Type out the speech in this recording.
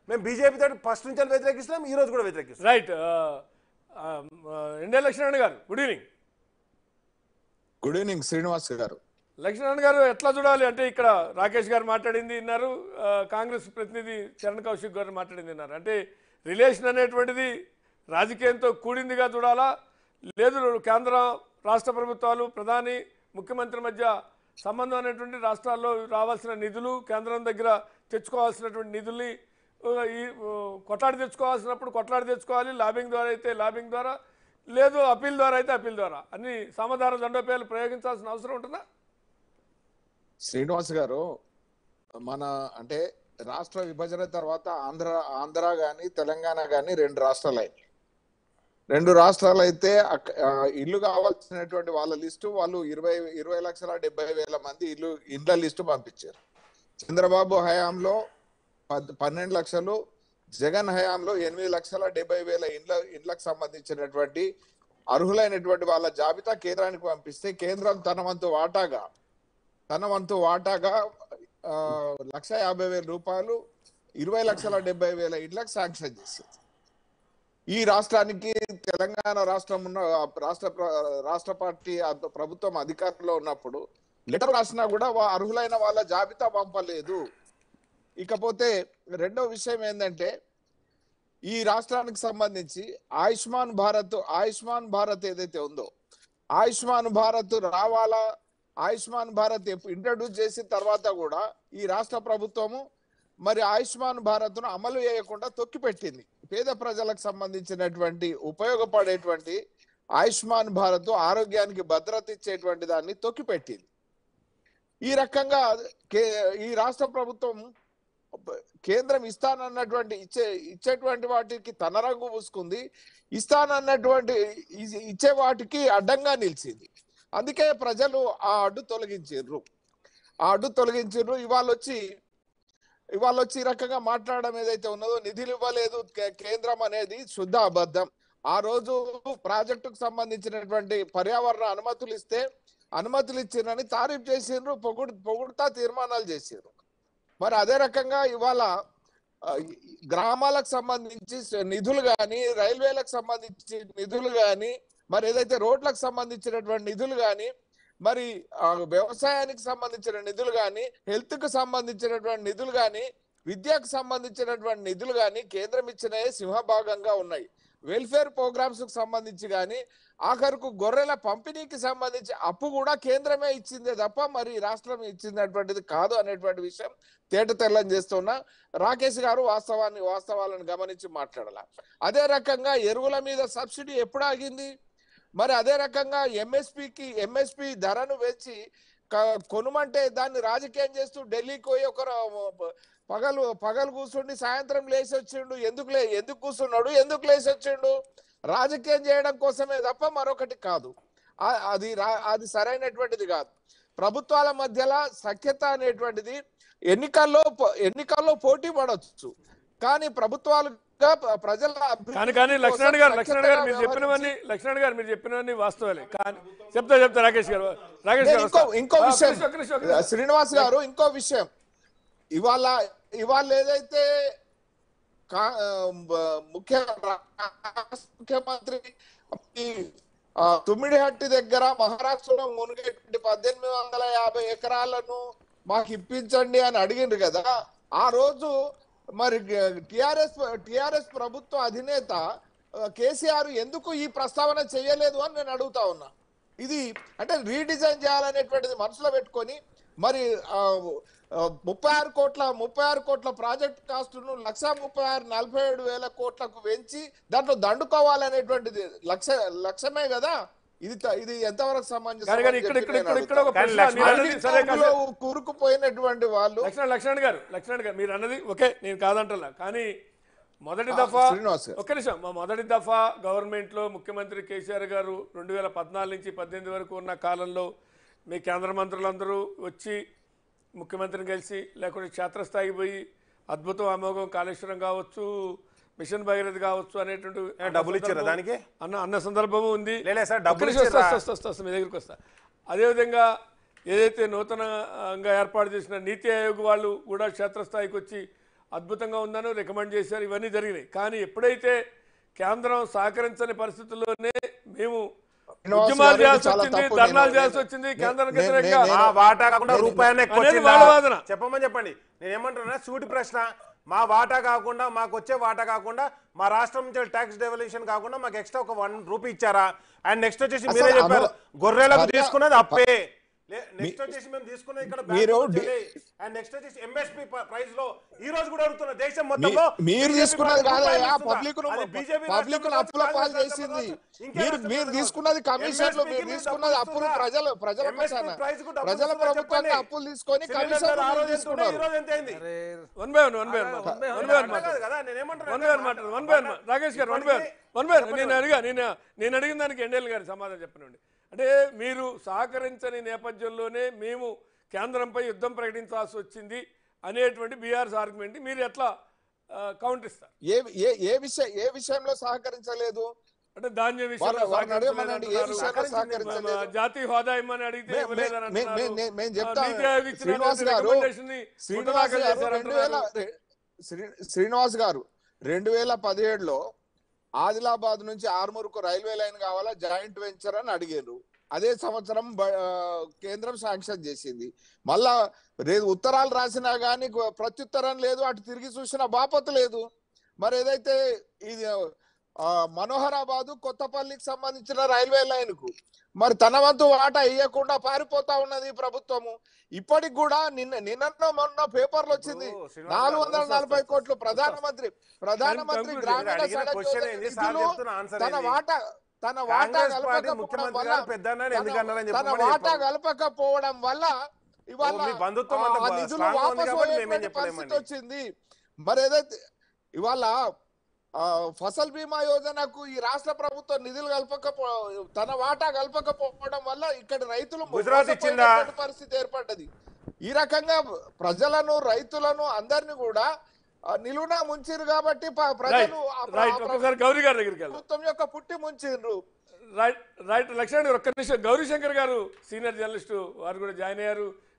మేము బీజేపీ తోటి ఫస్ట్ నుంచి వ్యతిరేకిస్తున్నాం ఈ రోజు కూడా వ్యతిరేకిస్తున్నాం right India Lakshman garu good evening good evening Srinivas garu Lakshman గారు ఎట్లా చూడాలి అంటే ఇక్కడ రాకేష్ గారు మాట్లాడింది విన్నారు ఆ, కాంగ్రెస్ ప్రతినిధి చరణ్ కౌశిక్ గారు మాట్లాడింది విన్నారు అంటే రిలేషన్ అనేటువంటిది రాజకీయంతో కూడిందిగా చూడాలా లేదు కేంద్ర రాష్ట్ర ప్రభుత్వాలు ప్రధాని ముఖ్యమంత్రి మధ్య సంబంధం అనేటువంటి రాష్ట్రాల్లో రావాల్సిన నిధులు కేంద్రం దగ్గర తెచ్చుకోవాల్సినటువంటి నిధుల్ని ఆ, ఈ ఆ, కొట్లాడి తెచ్చుకోవాల్సినప్పుడు కొట్లాడి తెచ్చుకోవాలి లాబింగ్ ద్వారా అయితే లాబింగ్ ద్వారా లేదు అప్పీల్ ద్వారా అయితే అప్పీల్ ద్వారా అన్ని సమాధాన దండోపాయాలు ప్రయోగించాల్సిన అవసరం ఉంటుందా శ్రీనివాస్ గారు మన అంటే రాష్ట్ర విభజన తర్వాత ఆంధ్ర ఆంధ్ర గాని తెలంగాణ గాని రెండు రాష్ట్రాలు అయినాయి రెండు రాష్ట్రాలు అయితే అక్క- ఆ, ఇల్లు కావాల్సినటువంటి వాళ్ళ లిస్టు వాళ్ళు ఇరవై ఇరవై లక్షల డెబ్బై వేల మంది ఇల్లు ఇండ్ల లిస్టు పంపించారు చంద్రబాబు హయాంలో పద్- పన్నెండు లక్షలు జగన్ హయాంలో ఎనిమిది లక్షల డెబ్బై వేల ఇండ్ల ఇండ్లకు సంబంధించినటువంటి అర్హులైనటువంటి వాళ్ళ జాబితా కేంద్రానికి పంపిస్తే కేంద్రం తన వంతు వాటాగా తన వంతు వాటాగా ఆ, లక్ష యాభై వేల రూపాయలు ఇరవై లక్షల డెబ్బై వేల ఇళ్లకు శాంక్షన్ చేసింది ఈ రాష్ట్రానికి తెలంగాణ రాష్ట్రం ఉన్న రాష్ట్ర ప్ర- రాష్ట్ర పార్టీ అధ- ప్రభుత్వం అధికారంలో ఉన్నప్పుడు లెటర్ రాసినా కూడా వా- అర్హులైన వాళ్ళ జాబితా పంపలేదు ఇకపోతే రెండో విషయం ఏంటంటే ఈ రాష్ట్రానికి సంబంధించి ఆయుష్మాన్ భారత్ ఆయుష్మాన్ భారత్ ఏదైతే ఉందో ఆయుష్మాన్ భారత్ రావాలా ఆయుష్మాన్ భారత్ ఇంట్రడ్యూస్ చేసిన తర్వాత కూడా ఈ రాష్ట్ర ప్రభుత్వము మరి ఆయుష్మాన్ భారత్ ను అమలు చేయకుండా తొక్కిపెట్టింది పేద ప్రజలకు సంబంధించినటువంటి ఉపయోగపడేటువంటి ఆయుష్మాన్ భారత్ ఆరోగ్యానికి భద్రత ఇచ్చేటువంటి దాన్ని తొక్కిపెట్టింది ఈ రకంగా కే- ఈ రాష్ట్ర ప్రభుత్వం కేంద్రం ఇస్తానన్నటువంటి ఇచ్చే ఇచ్చేటువంటి వాటికి తన రంగు పూసుకుంది ఇస్తానన్నటువంటి ఇ- ఇచ్చే వాటికి అడ్డంగా నిలిచింది అందుకే ప్రజలు ఆ అడ్డు తొలగించారు ఆ అడ్డు తొలగించారు ఇవాళ వచ్చి ఇవాళ వచ్చి ఈ రకంగా మాట్లాడడం ఏదైతే ఉన్నదో నిధులు ఇవ్వలేదు కే- కేంద్రం అనేది శుద్ధ అబద్ధం ఆ రోజు ప్రాజెక్టుకు సంబంధించినటువంటి పర్యావరణ అనుమతులు ఇస్తే అనుమతులు ఇచ్చిరని తారీఫ్ చేసిండ్రు పొగుడు పొగుడుతా తీర్మానాలు చేసిండ్రు మరి అదే రకంగా ఇవాళ ఆ, ఈ గ్రామాలకు సంబంధించి స- నిధులు కానీ రైల్వేలకు సంబంధించి నిధులు కానీ మరి ఏదైతే రోడ్లకు సంబంధించినటువంటి నిధులు కానీ మరి ఆ, వ్యవసాయానికి సంబంధించిన నిధులు కానీ హెల్త్ కు సంబంధించినటువంటి నిధులు కానీ విద్యకు సంబంధించినటువంటి నిధులు కానీ కేంద్రం ఇచ్చినవి సింహభాగంగా ఉన్నాయి వెల్ఫేర్ ప్రోగ్రామ్స్ కు సంబంధించి కానీ ఆఖరుకు గొర్రెల పంపిణీకి సంబంధించి అప్పు కూడా కేంద్రమే ఇచ్చిందే తప్ప మరి రాష్ట్రం ఇచ్చినటువంటిది కాదు అనేటువంటి విషయం తేట తెల్లం చేస్తున్నా రాకేష్ గారు వాస్తవాన్ని వాస్తవాలను గమనించి మాట్లాడాల అదే రకంగా ఎరువుల మీద సబ్సిడీ ఎప్పుడు ఆగింది మరి అదే రకంగా ఎంఎస్పికి ఎంఎస్పి ధరను పెంచి క- కొనుమంటే దాన్ని రాజకీయం చేస్తూ ఢిల్లీకి పోయి ఒక ర- పగలు పగలు కూర్చుండి సాయంత్రం లేచి వచ్చిండు ఎందుకు లే ఎందుకు కూర్చున్నాడు ఎందుకు లేచి వచ్చిండు రాజకీయం చేయడం కోసమే తప్ప మరొకటి కాదు ఆ- అది రా- అది సరైనటువంటిది కాదు ప్రభుత్వాల మధ్యలో సఖ్యత అనేటువంటిది ఎన్నికల్లో పో- ఎన్నికల్లో పోటీ పడవచ్చు కానీ ప్రభుత్వాలుగా ప్ర- ప్రజల అభివృద్ధి కానీ కానీ కోసం లక్ష్మణ్ గారు లక్ష్మణ్ గారు మీరు సఖ్యతగా చెప్పినవన్నీ లక్ష్మణ్ గారు మీరు చెప్పినవన్నీ వాస్తవాలే కానీ చెప్తా చెప్తా రాకేష్ గారు రాకేష్ నేను గారు ఇంకో వస్తా. ఇంకో ఆ, ఒక్క విషయం నిమిషం, ఒక్క నిమిషం, ఒక్క నిమిషం. శ్రీనివాస్ గారు ఇంకో విషయం ఇవాళ ఇవాళ ఏదైతే కా- ఆ, బ- ముఖ్య రాష్ట్ర ముఖ్యమంత్రి ఈ, ఆ, తుమ్మిడిహట్టి దగ్గర మహారాష్ట్రలో మునిగేటువంటి పద్దెనిమిది వందల యాభై ఎకరాలను మాకు ఇప్పించండి అని అడిగిండ్రు కదా ఆ రోజు మరి టిఆర్ఎస్ టిఆర్ఎస్ ప్రభుత్వ అధినేత ఆ, కేసీఆర్ ఎందుకు ఈ ప్రస్తావన చేయలేదు అని నేను అడుగుతా ఉన్నా ఇది అంటే రీడిజైన్ చేయాలనేటువంటిది మనసులో పెట్టుకొని మరి ఆ, ఆ, ముప్పై ఆరు కోట్ల ముప్పై ఆరు కోట్ల ప్రాజెక్ట్ కాస్ట్ ను లక్ష ముప్పై ఆరు నలభై ఏడు వేల కోట్లకు పెంచి దాంట్లో దండుకోవాలనేటువంటిది లక్ష లక్ష్యమే కదా ఇది త- ఇది ఎంతవరకు సమంజసం కానీ కానీ అని ఇక్కడ చెప్పి ఇక్కడ నేను ఇక్కడ ఇక్కడ ఒక అడుగుతా. ప్రశ్న లక్ష్మణ్ మీరు అవినీతి అన్నది సరే కాదు పనులో కూరుకుపోయినటువంటి వాళ్ళు లక్ష్మణ్ లక్ష్మణ్ గారు లక్ష్మణ్ గారు మీరు అన్నది ఓకే నేను కాదంటలా కానీ మొదటి ఆ, దఫా శ్రీనివాస్ గారు. ఒక్క నిమిషం మా మొదటి దఫా గవర్నమెంట్ లో ముఖ్యమంత్రి కేసీఆర్ గారు రెండు వేల పద్నాలుగు నుంచి పద్దెనిమిది వరకు ఉన్న కాలంలో మీ కేంద్ర మంత్రులందరూ వచ్చి ముఖ్యమంత్రిని కలిసి లేకుంటే క్షేత్రస్థాయికి పోయి అద్భుతం అమోఘం కాళేశ్వరం కావచ్చు మిషన్ భగీరథ కావచ్చు అనేటువంటి ఏ, డబ్బులు ఇచ్చారా సందర్భం- దానికి? అన్న అన్న సందర్భము ఉంది లేలే సార్, ఒక్క డబ్బులు నిమిషం వస్తా, ఇచ్చారా? వస్తా, వస్తా, వస్తా, మీ దగ్గరికి వస్తా అదేవిధంగా ఏదైతే నూతనంగా ఏర్పాటు చేసిన నీతి ఆయోగ్ వాళ్ళు కూడా క్షేత్రస్థాయికి వచ్చి అద్భుతంగా ఉందని రికమెండ్ చేశారు ఇవన్నీ జరిగినాయి కానీ ఎప్పుడైతే కేంద్రం సహకరించని పరిస్థితుల్లోనే మేము శ్రీనివాస్ ఉద్యమాలు గారు చేయాల్సి చాలా వచ్చింది తప్పు. ధర్నాలు నేను- చేయాల్సి వచ్చింది నేను- కేంద్రానికి నేను- వ్యతిరేకంగా నేను- మా వాటా కాకుండా నేను- రూపాయనే అనేది వచ్చిందా? వాళ్ళ వాదన. చెప్పమని చెప్పండి నేను ఏమంటున్నా సూటి ప్రశ్న మా వాటా కాకుండా మాకు వచ్చే వాటా కాకుండా మా రాష్ట్రం నుంచి ట్యాక్స్ డెవల్యూషన్ కాకుండా మాకు ఎక్స్ట్రా ఒక వన్ రూపీ ఇచ్చారా అండ్ నెక్స్ట్ వచ్చేసి అసలు మీరే చెప్పారు అను- గొర్రెలకు పర్యా- తీసుకున్నది అప్పే నెక్స్ట్ వచ్చేసి మేము తీసుకున్నది ఇక్కడ మీరు డి- అండ్ నెక్స్ట్ వచ్చేసి ఎంఎస్పీ ప్రైస్ లో ఈ రోజు కూడా అడుగుతున్న దేశం మొత్తంలో మీ- మీరు BJP తీసుకున్నది రూపాయలు కాదయ్యా ఇస్తుందా? పబ్లిక్ అది BJP పబ్లిక్ రాష్ట్రంలో అప్పుల కావచ్చు, పాలు కాంగ్రెస్ చేసింది రాష్ట్రంలో ఇంకే మీరు రాష్ట్రంలో మీరు కావచ్చు. తీసుకున్నది కమిషన్లు MSP మీరు కి తీసుకున్నది డబ్బులు అప్పులు ఇస్తుందా? ప్రజలు ప్రజల MSP పక్షాన ప్రైస్ కు డబ్బులు ప్రజల ఇస్తుందా ప్రభుత్వంగా చెప్పండి. అప్పులు తీసుకొని సిలిండర్ కమిషన్లు ధర ఆ మీరు రోజు ఎంత ఉండే, ఈ తీసుకున్నారు రోజు ఎంత అయింది? One by one one by one one by one అట్లా మాట్లాడు కాదు కదా, నేను ఏమంటున్నా వన్ బై వన్ మాట్లాడు వన్ బై వన్ మా- Rakesh garu one by one one by one నేను అడిగా నేను నేను అడిగిన దానికి ఎన్నేళ్ళు గారి సమాధానం చెప్పనండి అంటే మీరు సహకరించని నేపథ్యంలోనే మేము కేంద్రంపై యుద్ధం ప్రకటించాల్సి వచ్చింది అనేటువంటి బీఆర్ఎస్ ఆర్గ్యుమెంట్ మీరు ఎట్లా కౌంటర్ ఇస్తారు ఏ ఏ ఏ విషయం ఏ విషయంలో సహకరించలేదు అంటే ధాన్య విషయంలో వాళ్ళ- వాళ్ళని అడగమనండి, ఏ సహకరించలేదు విషయంలో అంటున్నారు. సహకరించలేదు? మా జాతీయ హోదా ఇమ్మని అడిగితే మే- ఇవ్వలేదని మే- అంటున్నారు. మే- మే- మేము ఆ, చెప్తాం. నీతి ఆయోగ్ ఇచ్చిన శ్రీనివాస్ గారు, recommendation ని శ్రీనివాస్ ముట్టదాఖలు గారు చేశారు రెండు వేల అంటున్నారు. రె- శ్రీ- శ్రీనివాస్ గారు రెండు వేల పదిహేడులో ఆదిలాబాద్ నుంచి ఆర్మూర్కు రైల్వే లైన్ కావాలా జాయింట్ వెంచర్ అని అడిగారు అదే సంవత్సరం బ- ఆ, కేంద్రం శాంక్షన్ చేసింది మళ్ళా రేపు ఉత్తరాలు రాసినా గానీ గు- ప్రత్యుత్తరం లేదు అటు తిరిగి చూసిన బాపత లేదు మరి ఏదైతే ఇది ఆ, మనోహరాబాదు కొత్తపల్లికి సంబంధించిన రైల్వే లైన్ కు మరి తన వంతు వాటా ఇవ్వకుండా పారిపోతా ఉన్నది ఈ ప్రభుత్వము ఇప్పటికి కూడా నిన్న నిన్న మొన్న పేపర్లు వచ్చింది ఓ, శ్రీనివాస్ నాలుగు గారు, వందల వస్తా, నలభై వస్తా. కోట్లు ప్రధానమంత్రి ప్రధానమంత్రి conclude గ్రామీణ చేయండి. సడక్ క్వశ్చన్ యోజన ఏంది? సార్ నిధులు చెప్తున్న ఆన్సర్ తన ఏంది? వాటా తన వాటా కాంగ్రెస్ పార్టీ కలపకపోవడం ముఖ్యమంత్రి వల్ల గారు పెద్దన్నని ఎందుకు తన- అన్నారని తన చెప్పమని వాటా చెప్పండి. కలపకపోవడం వల్ల ఇవాళ ఓ, మీ బంధుత్వం ఆ అంత నిధులు strong గా ఉంది వాపసు కాబట్టి మేమేం పోయేటువంటి చెప్పలేమండి. పరిస్థితి వచ్చింది మరి ఏదైతే ఇవాళ ఆ, ఫసల్ బీమా యోజనకు ఈ రాష్ట్ర ప్రభుత్వం నిధులు కలపకపో తన వాటా కలపకపోవడం వల్ల ఇక్కడ రైతులు గుజరాత్ ఇచ్చిందా? మోసపోయినటువంటి పరిస్థితి ఏర్పడ్డది ఈ రకంగా ప్రజలను రైతులను అందరిని కూడా ఆ, నిలువునా ముంచిరు కాబట్టి ప- రైట్ ప్రజలు ఆ ప్ర- రైట్ ఆ ఒకసారి గౌరీ గారి దగ్గరికి వెళ్దాం ప్రభుత్వం యొక్క పుట్టి ముంచిండ్రు రైట్ రైట్ లక్ష్మణ్ గారు ఒక్క నిమిషం గౌరీశంకర్ గారు సీనియర్ జర్నలిస్టు వారు కూడా జాయిన్ అయ్యారు